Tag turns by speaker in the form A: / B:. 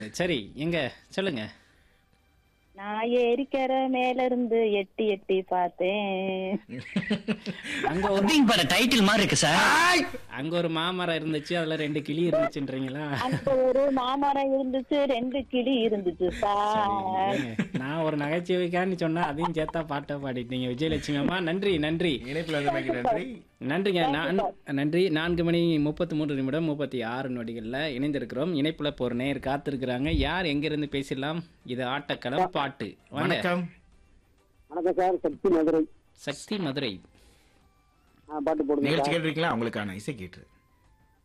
A: சரி எங்க சொல்லுங்க
B: நான் ஏரிக்கரை மேல இருந்து எட்டி எட்டி பார்த்தேன்
A: அங்க ஒரு
C: அப்படிங்க பாரு டைட்டில் மாதிரி இருக்கு சார்
A: அங்க ஒரு மாமரம் இருந்துச்சு அதுல ரெண்டு கிளி இருந்துச்சுன்றீங்களா
B: அங்க ஒரு மாமரம் இருந்துச்சு ரெண்டு கிளி இருந்துச்சு சார்
A: ஏங்க, நான் ஒரு நகைச்சுவைக்கான்னு சொன்னா அதையும் சேர்த்தா பாட்டா பாடிட்டீங்க விஜயலட்சுமி அம்மா நன்றி நன்றி
D: இணைப்பில் வந்தமைக்கு நன்றி
A: நன்றிங்க நான் நன்றி நான்கு மணி முப்பத்தி மூன்று நிமிடம் முப்பத்தி ஆறு நொடிகளில் இணைந்திருக்கிறோம் இணைப்புல போற நேர் காத்திருக்கிறாங்க யார் எங்கிருந்து பேசலாம் இது ஆட்டக்களம் பாட்டு வாங்க
D: வணக்கம்
E: வணக்கம் சார் சக்தி மதுரை
A: சக்தி மதுரை
E: ஆ, பாட்டு போடுங்க
D: நிகழ்ச்சி கேட்டிருக்கீங்களா உங்களுக்கான இசை கேட்டு